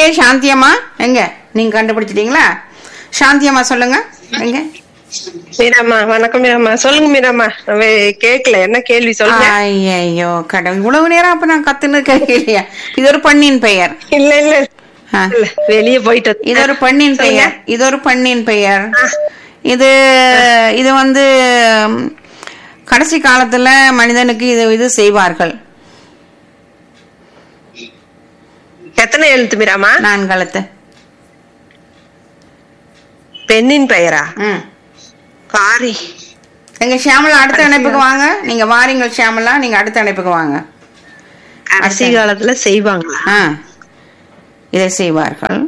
சாந்தியம்மா எங்க நீங்க கண்டுபிடிச்சிட்டீங்களா சாந்தியம்மா சொல்லுங்க எங்க மீராமா வணக்கம் மீராமா சொல்லுங்க மீராமா அவ- கேக்கல என்ன கேள்வி சொல்லுங்க ஐயோ கடவுள் இவ்வளவு நேரம் அப்ப நான் கத்துன்னு கேட்கலையா இது ஒரு பெண்ணின் பெயர் இல்ல இல்ல ஆ. இல்ல வெளிய போயிட்டு இது ஒரு பெண்ணின் பெயர் இது ஒரு பெண்ணின் பெயர் இது இது வந்து ம், கடைசி காலத்துல மனிதனுக்கு இது இது செய்வார்கள் எத்தனை எழுத்து மீராமா நான்காலத்து பெண்ணின் பெயரா ம் காரி எங்க ஷியாமலா அடுத்த இணைப்புக்கு வாங்க நீங்க வாரீங்கள் ஷியாமலா நீங்க அடுத்த இணைப்புக்கு வாங்க கடைசி காலத்துல செய்வாங்களா ஆ இதை செய்வார்கள்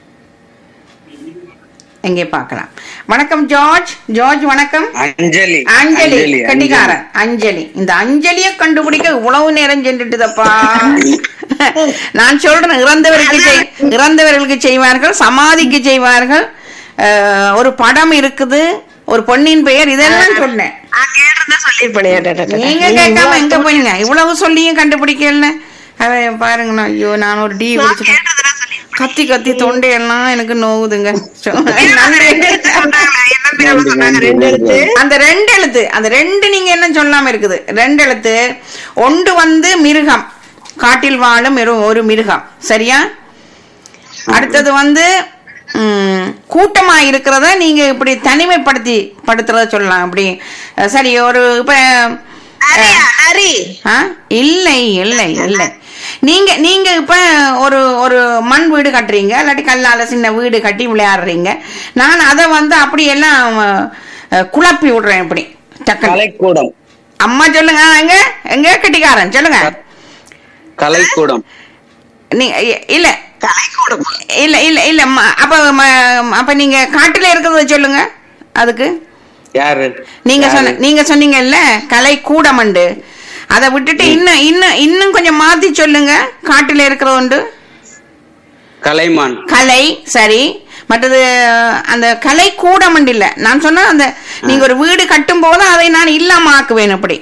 எங்கே பார்க்கலாம் வணக்கம் ஜார்ஜ் ஜார்ஜ் வணக்கம் அஞ்சலி அஞ்சலி அஞ்சலி. கட்டிக்காரன் அஞ்சலி இந்த அஞ்சலிய கண்டுபிடிக்க இவ்வளவு நேரம் சென்றுட்டுதப்பா நான் சொல்றேன் இறந்தவருக்கு செய்- இறந்தவர்களுக்கு செய்வார்கள் சமாதிக்கு செய்வார்கள் அஹ், ஒரு படம் இருக்குது ஒரு பொண்ணின் பெயர் இதெல்லாம் சொன்னேன் நான் கேட்டிருந்தா சொல்லிருப்பேன் நீங்க கேட்காம எங்க போனீங்க இவ்வளவு சொல்லியும் கண்டுபிடிக்கல அவ பாருங்கண்ணா ஐயோ நான் ஒரு டீ குடிச்சிட்டேன் கேட்டதுனா சொல்லிருப்பேன் கத்தி கத்தி தொண்டையெல்லாம் எனக்கு நோவுதுங்க ரெண்டு எழுத்து சொன்னாங்களே, என்ன மீராமா சொன்னாங்க ரெண்டு எழுத்து அந்த ரெண்டு எழுத்து அந்த ரெண்டு நீங்க என்ன சொல்லாம இருக்குது ரெண்டு எழுத்து ஒன்று வந்து மிருகம் காட்டில் வாழும் ஒரு ஒரு மிருகம் சரியா அடுத்தது வந்து ம், கூட்டமா இருக்கிறத நீங்க இப்படி தனிமைப்படுத்தி படுத்துறத சொல்லலாம் அப்படி அஹ், சரி ஒரு இப்ப நரியா, நரி ஆ? இல்லை இல்லை இல்லை நீங்க நீங்க இப்ப ஒரு ஒரு மண் வீடு கட்டுறீங்க இல்லாட்டி கல்லால சின்ன வீடு கட்டி விளையாடுறீங்க நான் அதை வந்து அப்படி எல்லாம் அஹ், குழப்பி விடுறேன் இப்படி டக்குனு கலைக்கூடம் அம்மா சொல்லுங்க ஆ, எங்க எங்க கட்டிக்காரன் சொல்லுங்க கலைக்கூடம் நீ இ- இல்ல கலைக்கூடம் இல்ல இல்ல இல்ல ம- அப்ப ம- அப்ப நீங்க காட்டுல இருக்கிறத சொல்லுங்க அதுக்கு யாரு நீங்க யாரு? சொன்ன நீங்க சொன்னீங்கல்ல கலை கூடமண்டு அதை விட்டுட்டு இன்னும் இன்னும் இன்னும் கொஞ்சம் மாத்தி சொல்லுங்க காட்டுல இருக்கிறது உண்டு கலைமான் கலை சரி மற்றது அந்த கலை கூடமண்டு இல்ல நான் சொன்ன அந்த நீங்க ஒரு வீடு கட்டும் போது அதை நான் இல்லாம ஆக்குவேன் அப்படி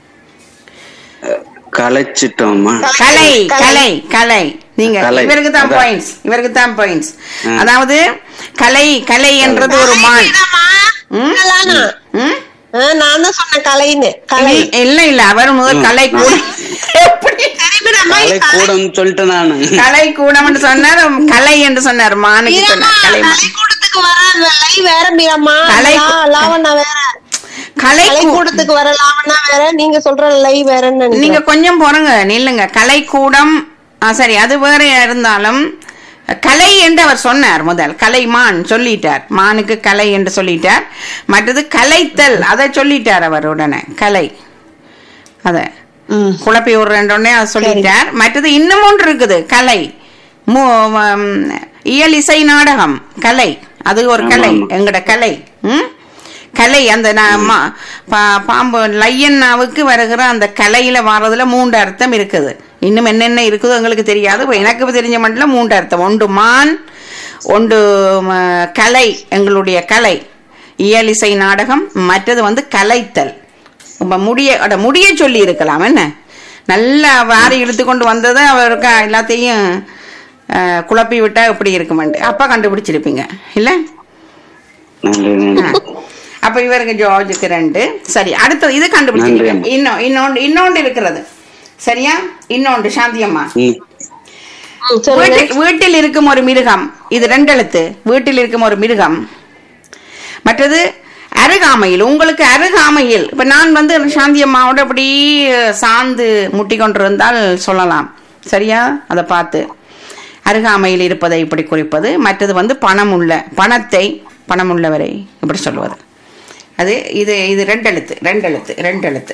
கலைச்சிட்டோமா கலை கலை கலை நீங்க கலை. இவருக்கு தான் அதான். பாயிண்ட்ஸ் இவருக்கு தான் பாயிண்ட்ஸ் ஆ. அதாவது கலை கலை என்றது ஒரு மான் மீராமா, ம்? கலானா? ம்? ஆ, நான் தான் சொன்னேன் கலைன்னு கலை இல்ல- இல்ல இல்ல அவர் முதல் ம். கலை கூட எப்படி சரி மீராமா, இது கலை- கலைக்கூடம் சொல்லிட்டு நானு கலை கூடம் என்று சொன்னார் கலை என்று சொன்னார் மானுக்கு மீராமா, சொன்னார் கலைமான் கலைக்கூடத்துக்கு வர லை வேற மீராமா கலை- லா- லாவண்ணா வேற கலை கூ- கலைக்கூடத்துக்கு வர லாவண்ணா வேற நீங்க சொல்ற லை வேறன்னு நீங்க நினைக்கிறேன். கொஞ்சம் போறங்க நில்லுங்க கலைக்கூடம் ஆ, சரி அது வேற இருந்தாலும் கலை என்று அவர் சொன்னார் முதல் கலைமான் சொல்லிட்டார் மானுக்கு கலை என்று சொல்லிட்டார் மற்றது கலைத்தல் அதை சொல்லிட்டார் அவர் உடனே கலை அத ம். குழப்பி விடுறேன்றோடனே அதை சொல்லிட்டார் மற்றது இன்னும் ஒன்று இருக்குது கலை மு- ம், இயல் இசை நாடகம் கலை அது ஒரு ஆமா, கலை ஆமா. எங்கட கலை ம் கலை அந்த நா- மா- பா- பாம்பு லையன்னாவுக்கு வருகிற அந்த கலையில வர்றதுல மூன்று அர்த்தம் இருக்குது இன்னும் என்னென்ன இருக்குதோ எங்களுக்கு தெரியாது இப்ப எனக்கு தெரிஞ்ச மட்டும் மூன்று அர்த்தம் ஒன்று மான் ஒன்று ம, கலை எங்களுடைய கலை இயலிசை நாடகம் மற்றது வந்து கலைத்தல் இப்ப முடிய அட முடிய சொல்லி இருக்கலாம் என்ன நல்லா வாரி இழுத்து கொண்டு வந்ததை அவருக்கு எல்லாத்தையும் அஹ், குழப்பி விட்டா எப்படி இருக்குமெண்டு அப்ப கண்டுபிடிச்சிருப்பீங்க இல்ல நன்றி நன்றி அப்ப இவருக்கு ஜார்ஜுக்கு ரெண்டு சரி அடுத்தது இது கண்டுபிடிச்சிருக்கீங்க நன்றி. இன்னும் இன்னொன்று இன்னொன்று இருக்கிறது சரியா இன்னொன்று சாந்தியம்மா ம். ம், சொல்லுங்க வீட்டில் வீட்டில் இருக்கும் ஒரு மிருகம் இது ரெண்டு எழுத்து வீட்டில் இருக்கும் ஒரு மிருகம் மற்றது அருகாமையில் உங்களுக்கு அருகாமையில் இப்ப நான் வந்து சாந்தி அம்மாவோட அப்படி சார்ந்து முட்டி கொண்டிருந்தால் சொல்லலாம் சரியா அதை பார்த்து அருகாமையில் இருப்பதை இப்படி குறிப்பது மற்றது வந்து பணம் உள்ள பணத்தை பணம் உள்ளவரை இப்படி சொல்லுவது அது இது இது ரெண்டு எழுத்து ரெண்டு எழுத்து ரெண்டு எழுத்து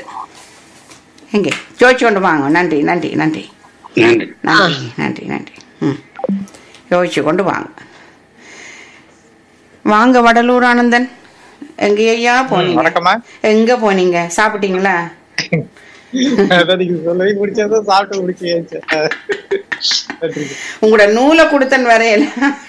எங்கே ஜோதிச்சு கொண்டு வாங்க நன்றி நன்றி நன்றி நன்றி நன்றி நன்றி நன்றி ம் யோசிச்சு கொண்டு வாங்க வாங்க வடலூர் ஆனந்தன் எங்க ஐயா போனீங்க வணக்கம்மா எங்க போனீங்க சாப்பிட்டீங்களா அதான் நீங்க சொல்லவே முடிச்சதை சாப்பிட்டு முடிச்சு உங்களோட நூலை கொடுத்தன் வரையில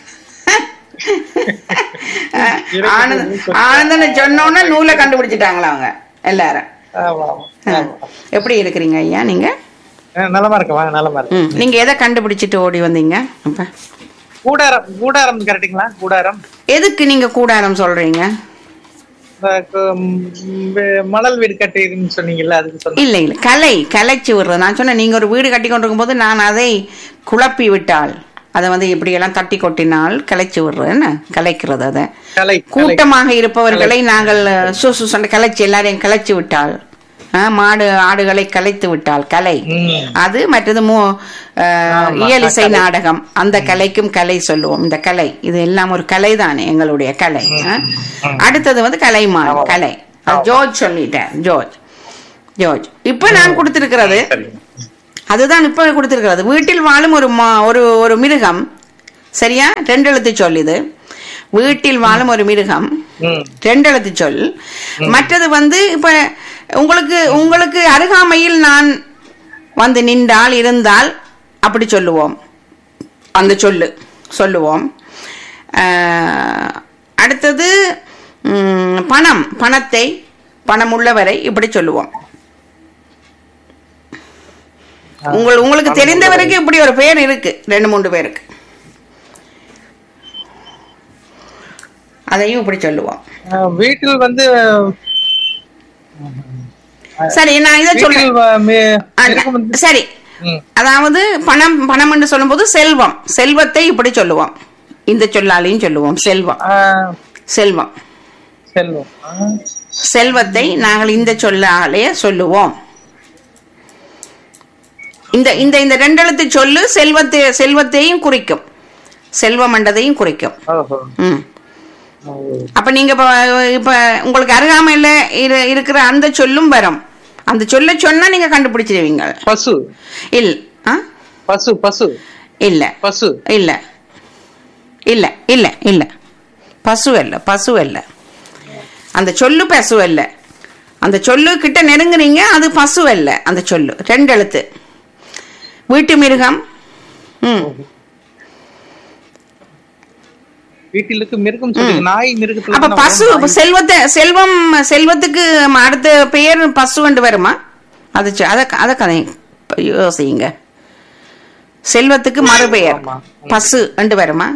ஆனந்த் ஆனந்தனை சொன்னோன்னே நூலை கண்டுபிடிச்சிட்டாங்களா அவங்க எல்லாரும் ஆமா ஆ. எப்படி இருக்கிறீங்க ஐயா நீங்க ஆமா நலமா இருக்கமா நலமா இருக்கு ம் நீங்க எதை கண்டுபிடிச்சிட்டு ஓடி வந்தீங்க அப்ப கூடாரம் கூடாரம் கரெக்டுங்களா கூடாரம் எதுக்கு நீங்க கூடாரம் சொல்றீங்க இந்த கு- ம், வே- மணல் வீடு கட்டுறதுன்னு சொன்னீங்கல்ல அதுக்கு சொன்னேன் இல்ல இல்ல கலை கலைச்சு விடுறது நான் சொன்னேன் நீங்க ஒரு வீடு கட்டி கொண்டிருக்கும் போது நான் அதை குழப்பி விட்டால் அதை வந்து இப்படியெல்லாம் தட்டி கொட்டினால் கலைச்சு விடுறது என்ன கலைக்கிறது அதை கலை கலை. கூட்டமாக இருப்பவர்களை நாங்கள் சு சு சண்டை கலைச்சு எல்லாரையும் கலைச்சு விட்டால் ஆ, மாடு ஆடுகளை கலைத்து விட்டால் கலை ம். அது மற்றது மூ அஹ், இயலிசை நாடகம் அந்த கலைக்கும் கலை சொல்லுவோம் இந்த கலை இது எல்லாம் ஒரு கலை தானே எங்களுடைய கலை ஆ? அடுத்தது வந்து கலைமான் கலை அது ஜோர்ஜ் சொல்லிட்டேன் ஜோர்ஜ் ஜோர்ஜ் இப்ப நான் கொடுத்திருக்கிறது சரி. அதுதான் இப்ப கொடுத்திருக்கிறது வீட்டில் வாழும் ஒரு மா- ஒரு ஒரு மிருகம் சரியா ரெண்டு எழுத்து சொல் இது வீட்டில் வாழும் ஒரு மிருகம் ம் ரெண்டு எழுத்து சொல் மற்றது வந்து இப்ப உங்களுக்கு உங்களுக்கு அருகாமையில் நான் வந்து நின்றால் இருந்தால் அப்படி சொல்லுவோம் அந்த சொல்லு சொல்லுவோம் ஆஹ், அடுத்தது ம், பணம் பணத்தை பணம் உள்ளவரை இப்படி சொல்லுவோம் உங்கள் உங்களுக்கு தெரிந்தவருக்கு இப்படி ஒரு பேர் இருக்கு ரெண்டு மூன்று பேருக்கு அதையும் இப்படி சொல்லுவோம் அஹ், வீட்டில் வந்து சரி நான் இதை வீட்டில் சொல்றேன் வ- மி- ஆ, மிருகம் வந்து- சரி ம். அதாவது பணம் பணம் என்று சொல்லும்போது செல்வம் செல்வத்தை இப்படி சொல்லுவோம் இந்த சொல்லாலையும் சொல்லுவோம் செல்வம் ஆஹ், செல்வம் செல்வம் ஆஹ், செல்வத்தை நாங்கள் இந்த சொல்லாலே சொல்லுவோம் இந்த இந்த இந்த ரெண்டெழுத்து சொல்லு செல்வத்தை செல்வத்தையும் குறிக்கும் செல்வம் என்றதையும் குறிக்கும் ஓஹோ ம் ஓ. அப்ப நீங்க இப்ப இப்ப உங்களுக்கு அருகாமையில இரு- இருக்கிற அந்த சொல்லும் வரும் அந்த சொல்ல சொன்னா நீங்க கண்டுபிடிச்சிருவீங்க பசு இல் ஆ பசு பசு இல்ல பசு இல்ல இல்ல இல்ல இல்ல பசு அல்ல பசு அல்ல அந்த சொல்லு பசு அல்ல அந்த சொல்லு கிட்ட நெருங்குனீங்க அது பசு அல்ல அந்த சொல்லு ரெண்டு எழுத்து வீட்டு மிருகம் ம் வீட்டில் இருக்க மிருகம் சொல்லுங்க நாய் மிருகத்துல அப்ப தானே பசு வரும். இப்ப செல்வத்தை செல்வம் செல்வத்துக்கு அடுத்த பெயர் பசு என்று வருமா அது சொ- அத அத கதை யோசிங்க செல்வத்துக்கு மறுபெயர் ஆமா. பசு என்று வருமா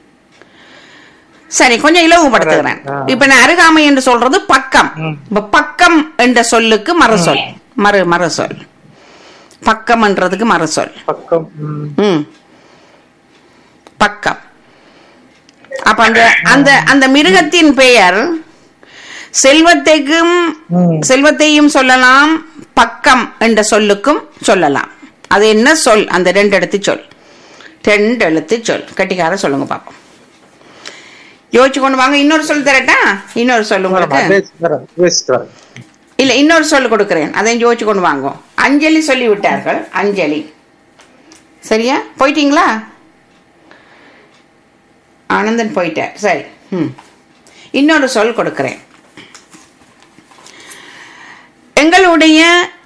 சரி கொஞ்சம் இலவுபடுத்துகிறேன் ஆ. இப்ப நான் அருகாமை என்று சொல்றது பக்கம் ம். இப்ப பக்கம் என்ற சொல்லுக்கு மறுசொல் மறு மறுசொல் பக்கம் என்றதுக்கு மறுசொல் பக்கம் ம். ம் பக்கம் அப்ப அந்த அந்த அந்த மிருகத்தின் பெயர் செல்வத்தைக்கும் ம். செல்வத்தையும் சொல்லலாம் பக்கம் என்ற சொல்லுக்கும் சொல்லலாம் அது என்ன சொல் அந்த ரெண்டு எழுத்து சொல் ரெண்டு எழுத்து சொல் கட்டிக்கார சொல்லுங்க பாப்போம் யோசிச்சு கொண்டு வாங்க இன்னொரு சொல் தரட்டா இன்னொரு சொல் வரமா, உங்களுக்கு பேசிட்டு வரேன், பேசிட்டு வரேன். இல்ல இன்னொரு சொல் கொடுக்கிறேன் அதையும் யோசிச்சு கொண்டு வாங்க அஞ்சலி சொல்லி விட்டார்கள் அஞ்சலி சரியா போயிட்டீங்களா ஆனந்தன் போயிட்டார் சரி ம் இன்னொரு சொல் கொடுக்கிறேன் எங்களுடைய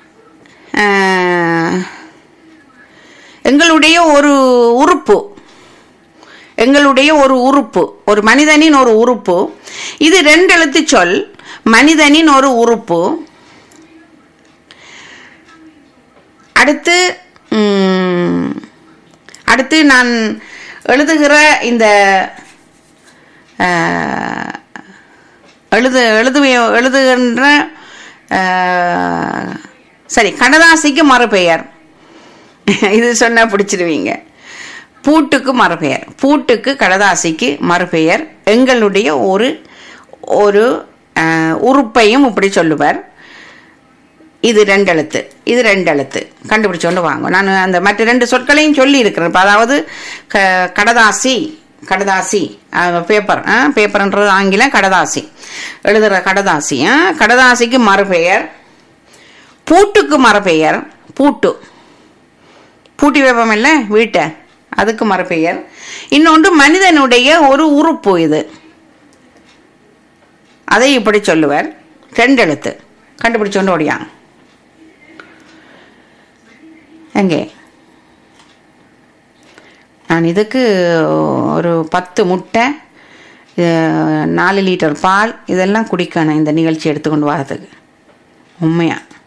ஆஹ், எங்களுடைய ஒரு உறுப்பு எங்களுடைய ஒரு உறுப்பு ஒரு மனிதனின் ஒரு உறுப்பு இது ரெண்டு எழுத்து சொல் மனிதனின் ஒரு உறுப்பு அடுத்து ம், அடுத்து நான் எழுதுகிற இந்த ஆஹ், எழுது எழுது எழுதுகின்ற ஆஹ், சரி கடதாசிக்கு மறுபெயர் இது சொன்னா பிடிச்சிடுவீங்க பூட்டுக்கு மறுபெயர் பூட்டுக்கு கடதாசிக்கு மறுபெயர் எங்களுடைய ஒரு ஒரு ஆஹ், உறுப்பையும் இப்படி சொல்லுவார் இது ரெண்டு எழுத்து இது ரெண்டு எழுத்து கண்டுபிடிச்சோண்டு வாங்க நான் அந்த மற்ற ரெண்டு சொற்களையும் சொல்லி இருக்கிறேன் இப்ப அதாவது க கடதாசி கடதாசி பேப்பர் பேப்பர்ன்றது ஆங்கிலம் கடதாசி எழுதுற கடதாசி ஆ, கடதாசிக்கு மறுபெயர் பூட்டுக்கு மறுபெயர் பூட்டு பூட்டி வைப்போம் இல்லை வீட்டை அதுக்கு மறுபெயர் இன்னொன்று மனிதனுடைய ஒரு உறுப்பு இது அதை இப்படி சொல்லுவார் ரெண்டு எழுத்து கண்டுபிடிச்சோண்டு ஓடியாங்க எங்கே நான் இதுக்கு ஒரு பத்து முட்டை அஹ், நாலு லிட்டர் பால் இதெல்லாம் குடிக்கணும் இந்த நிகழ்ச்சி எடுத்துக்கொண்டு வரதுக்கு உண்மையா